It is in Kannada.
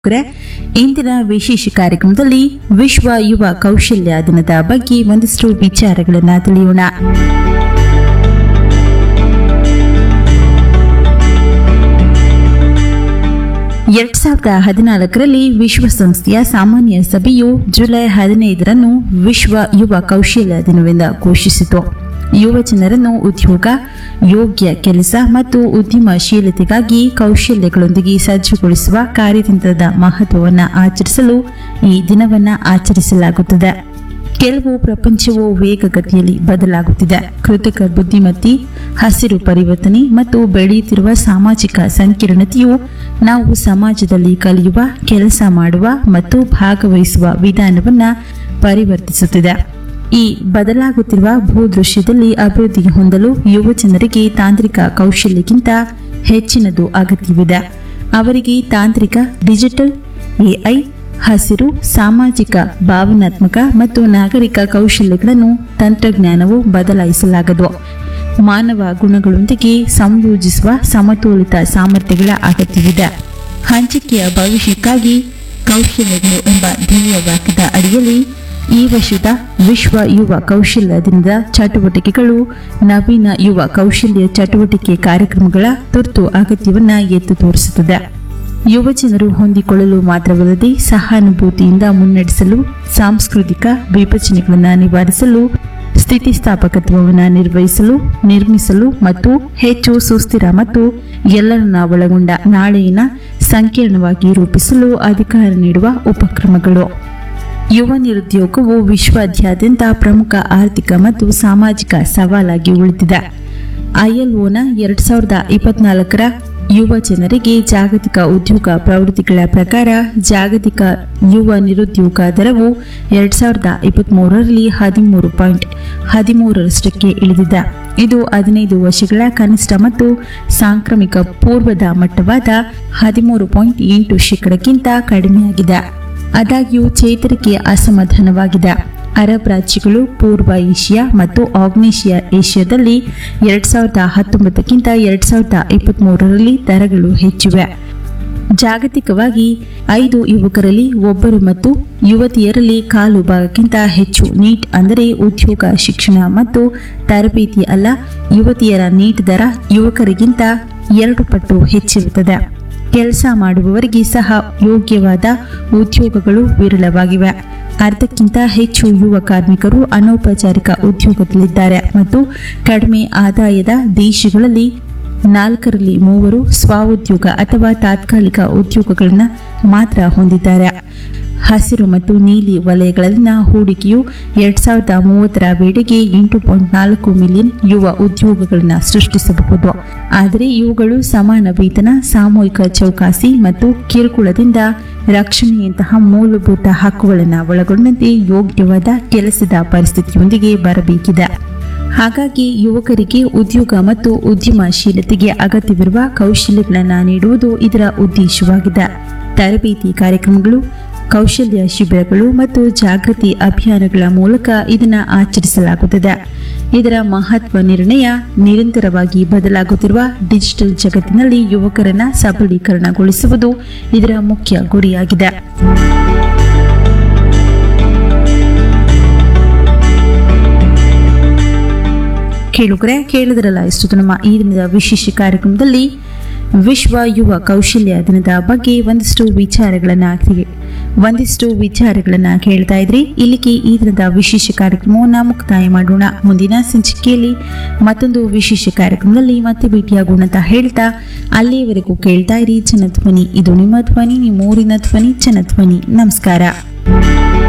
ವೀಕ್ಷಕರೇ, ಇಂದಿನ ವಿಶೇಷ ಕಾರ್ಯಕ್ರಮದಲ್ಲಿ ವಿಶ್ವ ಯುವ ಕೌಶಲ್ಯ ದಿನದ ಬಗ್ಗೆ ಒಂದಿಷ್ಟು ವಿಚಾರಗಳನ್ನ ತಿಳಿಯೋಣ ಎರಡ್ ಸಾವಿರದ ಹದಿನಾಲ್ಕರಲ್ಲಿ ವಿಶ್ವಸಂಸ್ಥೆಯ ಸಾಮಾನ್ಯ ಸಭೆಯು ಜುಲೈ ಹದಿನೈದರಂದು ವಿಶ್ವ ಯುವ ಕೌಶಲ್ಯ ದಿನವೆಂದು ಘೋಷಿಸಿತು ಯುವ ಜನರನ್ನು ಉದ್ಯೋಗ ಯೋಗ್ಯ ಕೆಲಸ ಮತ್ತು ಉದ್ಯಮಶೀಲತೆಗಾಗಿ ಕೌಶಲ್ಯಗಳೊಂದಿಗೆ ಸಜ್ಜುಗೊಳಿಸುವ ಕಾರ್ಯತಂತ್ರದ ಮಹತ್ವವನ್ನು ಆಚರಿಸಲು ಈ ದಿನವನ್ನು ಆಚರಿಸಲಾಗುತ್ತದೆ ಕೆಲವು ಪ್ರಪಂಚವು ವೇಗಗತಿಯಲ್ಲಿ ಬದಲಾಗುತ್ತಿದೆ ಕೃತಕ ಬುದ್ಧಿಮತ್ತೆ ಹಸಿರು ಪರಿವರ್ತನೆ ಮತ್ತು ಬೆಳೆಯುತ್ತಿರುವ ಸಾಮಾಜಿಕ ಸಂಕೀರ್ಣತೆಯು ನಾವು ಸಮಾಜದಲ್ಲಿ ಕಲಿಯುವ ಕೆಲಸ ಮಾಡುವ ಮತ್ತು ಭಾಗವಹಿಸುವ ವಿಧಾನವನ್ನು ಪರಿವರ್ತಿಸುತ್ತಿದೆ ಈ ಬದಲಾಗುತ್ತಿರುವ ಭೂದೃಶ್ಯದಲ್ಲಿ ಅಭಿವೃದ್ಧಿ ಹೊಂದಲು ಯುವ ಜನರಿಗೆ ತಾಂತ್ರಿಕ ಕೌಶಲ್ಯಕ್ಕಿಂತ ಹೆಚ್ಚಿನದು ಅಗತ್ಯವಿದೆ ಅವರಿಗೆ ತಾಂತ್ರಿಕ ಡಿಜಿಟಲ್ ಎಐ ಹಸಿರು ಸಾಮಾಜಿಕ ಭಾವನಾತ್ಮಕ ಮತ್ತು ನಾಗರಿಕ ಕೌಶಲ್ಯಗಳನ್ನು ತಂತ್ರಜ್ಞಾನವು ಬದಲಾಯಿಸಲಾಗದು ಮಾನವ ಗುಣಗಳೊಂದಿಗೆ ಸಂಯೋಜಿಸುವ ಸಮತೋಲಿತ ಸಾಮರ್ಥ್ಯಗಳ ಅಗತ್ಯವಿದೆ ಹಂಚಿಕೆಯ ಭವಿಷ್ಯಕ್ಕಾಗಿ ಕೌಶಲ್ಯಗಳು ಎಂಬ ಧ್ಯೇಯ ವಾಕ್ಯದ ಅಡಿಯಲ್ಲಿ ಈ ವರ್ಷದ ವಿಶ್ವ ಯುವ ಕೌಶಲ್ಯ ದಿನದ ಚಟುವಟಿಕೆಗಳು ನವೀನ ಯುವ ಕೌಶಲ್ಯ ಚಟುವಟಿಕೆ ಕಾರ್ಯಕ್ರಮಗಳ ತುರ್ತು ಅಗತ್ಯವನ್ನ ಎತ್ತು ತೋರಿಸುತ್ತದೆ ಯುವ ಜನರು ಹೊಂದಿಕೊಳ್ಳಲು ಮಾತ್ರವಲ್ಲದೆ ಸಹಾನುಭೂತಿಯಿಂದ ಮುನ್ನಡೆಸಲು ಸಾಂಸ್ಕೃತಿಕ ವಿಭಜನೆಗಳನ್ನು ನಿವಾರಿಸಲು ಸ್ಥಿತಿಸ್ಥಾಪಕತ್ವವನ್ನು ನಿರ್ವಹಿಸಲು ನಿರ್ಮಿಸಲು ಮತ್ತು ಹೆಚ್ಚು ಸುಸ್ಥಿರ ಮತ್ತು ಎಲ್ಲರನ್ನ ಒಳಗೊಂಡ ನಾಳೆಯಿನ ಸಂಕೀರ್ಣವಾಗಿ ರೂಪಿಸಲು ಅಧಿಕಾರ ನೀಡುವ ಉಪಕ್ರಮಗಳು ಯುವ ನಿರುದ್ಯೋಗವು ವಿಶ್ವಾದ್ಯಂತ ಪ್ರಮುಖ ಆರ್ಥಿಕ ಮತ್ತು ಸಾಮಾಜಿಕ ಸವಾಲಾಗಿ ಉಳಿದಿದೆ ಐಎಲ್ಒನ ಎರಡ್ ಸಾವಿರದ ಇಪ್ಪತ್ನಾಲ್ಕರ ಯುವ ಜನರಿಗೆ ಜಾಗತಿಕ ಉದ್ಯೋಗ ಪ್ರವೃತ್ತಿಗಳ ಪ್ರಕಾರ ಜಾಗತಿಕ ಯುವ ನಿರುದ್ಯೋಗ ದರವು ಎರಡ್ ಸಾವಿರದ ಇಪ್ಪತ್ತ್ಮೂರರಲ್ಲಿ ಹದಿಮೂರು ಪಾಯಿಂಟ್ ಹದಿಮೂರರಷ್ಟಕ್ಕೆ ಇಳಿದಿದೆ ಇದು ಹದಿನೈದು ವರ್ಷಗಳ ಕನಿಷ್ಠ ಮತ್ತು ಸಾಂಕ್ರಾಮಿಕ ಪೂರ್ವದ ಮಟ್ಟವಾದ ಹದಿಮೂರು ಪಾಯಿಂಟ್ ಎಂಟು ಶೇಕಡಕ್ಕಿಂತ ಕಡಿಮೆಯಾಗಿದೆ ಆದಾಗ್ಯೂ ಚೇತರಿಕೆ ಅಸಮಾಧಾನವಾಗಿದೆ ಅರಬ್ ರಾಜ್ಯಗಳು ಪೂರ್ವ ಏಷ್ಯಾ ಮತ್ತು ಆಗ್ನೇಷಿಯಾ ಏಷ್ಯಾದಲ್ಲಿ ಎರಡ್ ಸಾವಿರದ ಹತ್ತೊಂಬತ್ತಕ್ಕಿಂತ ಎರಡ್ ಸಾವಿರದ ಇಪ್ಪತ್ತ್ಮೂರರಲ್ಲಿ ದರಗಳು ಹೆಚ್ಚಿವೆ ಜಾಗತಿಕವಾಗಿ ಐದು ಯುವಕರಲ್ಲಿ ಒಬ್ಬರು ಮತ್ತು ಯುವತಿಯರಲ್ಲಿ ಕಾಲು ಭಾಗಕ್ಕಿಂತ ಹೆಚ್ಚು ನೀಟ್ ಅಂದರೆ ಉದ್ಯೋಗ ಶಿಕ್ಷಣ ಮತ್ತು ತರಬೇತಿ ಅಲ್ಲ ಯುವತಿಯರ ನೀಟ್ ದರ ಯುವಕರಿಗಿಂತ ಎರಡು ಪಟ್ಟು ಹೆಚ್ಚಿರುತ್ತದೆ ಕೆಲಸ ಮಾಡುವವರಿಗೆ ಸಹ ಯೋಗ್ಯವಾದ ಉದ್ಯೋಗಗಳು ವಿರಳವಾಗಿವೆ ಅರ್ಧಕ್ಕಿಂತ ಹೆಚ್ಚು ಯುವ ಕಾರ್ಮಿಕರು ಅನೌಪಚಾರಿಕ ಉದ್ಯೋಗದಲ್ಲಿದ್ದಾರೆ ಮತ್ತು ಕಡಿಮೆ ಆದಾಯದ ದೇಶಗಳಲ್ಲಿ ನಾಲ್ಕರಲ್ಲಿ ಮೂವರು ಸ್ವಉದ್ಯೋಗ ಅಥವಾ ತಾತ್ಕಾಲಿಕ ಉದ್ಯೋಗಗಳನ್ನು ಮಾತ್ರ ಹೊಂದಿದ್ದಾರೆ ಹಸಿರು ಮತ್ತು ನೀಲಿ ವಲಯಗಳಲ್ಲಿನ ಹೂಡಿಕೆಯು ಎರಡ್ ಸಾವಿರದ ಮೂವತ್ತರ ವೇಳೆಗೆ ಎಂಟು ಪಾಯಿಂಟ್ ನಾಲ್ಕು ಮಿಲಿಯನ್ ಯುವ ಉದ್ಯೋಗಗಳನ್ನು ಸೃಷ್ಟಿಸಬಹುದು ಆದರೆ ಇವುಗಳು ಸಮಾನ ವೇತನ ಸಾಮೂಹಿಕ ಚೌಕಾಸಿ ಮತ್ತು ಕಿರುಕುಳದಿಂದ ರಕ್ಷಣೆಯಂತಹ ಮೂಲಭೂತ ಹಕ್ಕುಗಳನ್ನು ಒಳಗೊಂಡಂತೆ ಯೋಗ್ಯವಾದ ಕೆಲಸದ ಪರಿಸ್ಥಿತಿಯೊಂದಿಗೆ ಬರಬೇಕಿದೆ ಹಾಗಾಗಿ ಯುವಕರಿಗೆ ಉದ್ಯೋಗ ಮತ್ತು ಉದ್ಯಮಶೀಲತೆಗೆ ಅಗತ್ಯವಿರುವ ಕೌಶಲ್ಯಗಳನ್ನು ನೀಡುವುದು ಇದರ ಉದ್ದೇಶವಾಗಿದೆ ತರಬೇತಿ ಕಾರ್ಯಕ್ರಮಗಳು ಕೌಶಲ್ಯ ಶಿಬಿರಗಳು ಮತ್ತು ಜಾಗೃತಿ ಅಭಿಯಾನಗಳ ಮೂಲಕ ಇದನ್ನು ಆಚರಿಸಲಾಗುತ್ತದೆ ಇದರ ಮಹತ್ವ ನಿರ್ಣಯ ನಿರಂತರವಾಗಿ ಬದಲಾಗುತ್ತಿರುವ ಡಿಜಿಟಲ್ ಜಗತ್ತಿನಲ್ಲಿ ಯುವಕರನ್ನ ಸಬಲೀಕರಣಗೊಳಿಸುವುದು ಇದರ ಮುಖ್ಯ ಗುರಿಯಾಗಿದೆ ಕೇಳುಗರೆ ಕೇಳಿದ್ರಲ್ಲ ಇಷ್ಟು ನಮ್ಮ ಈ ದಿನದ ವಿಶೇಷ ಕಾರ್ಯಕ್ರಮದಲ್ಲಿ ವಿಶ್ವ ಯುವ ಕೌಶಲ್ಯ ದಿನದ ಬಗ್ಗೆ ಒಂದಿಷ್ಟು ವಿಚಾರಗಳನ್ನ ಒಂದಿಷ್ಟು ವಿಚಾರಗಳನ್ನ ಕೇಳ್ತಾ ಇದ್ರಿ ಇಲ್ಲಿಗೆ ಈ ದಿನದ ವಿಶೇಷ ಕಾರ್ಯಕ್ರಮವನ್ನ ಮುಕ್ತಾಯ ಮಾಡೋಣ ಮುಂದಿನ ಸಂಚಿಕೆಯಲ್ಲಿ ಮತ್ತೊಂದು ವಿಶೇಷ ಕಾರ್ಯಕ್ರಮದಲ್ಲಿ ಮತ್ತೆ ಭೇಟಿಯಾಗೋಣ ಅಂತ ಹೇಳ್ತಾ ಅಲ್ಲಿಯವರೆಗೂ ಕೇಳ್ತಾ ಇರಿ ಜನಧ್ವನಿ ಇದು ನಿಮ್ಮ ಧ್ವನಿ ನಿಮ್ಮ ಊರಿನ ಧ್ವನಿ ಜನಧ್ವನಿ ನಮಸ್ಕಾರ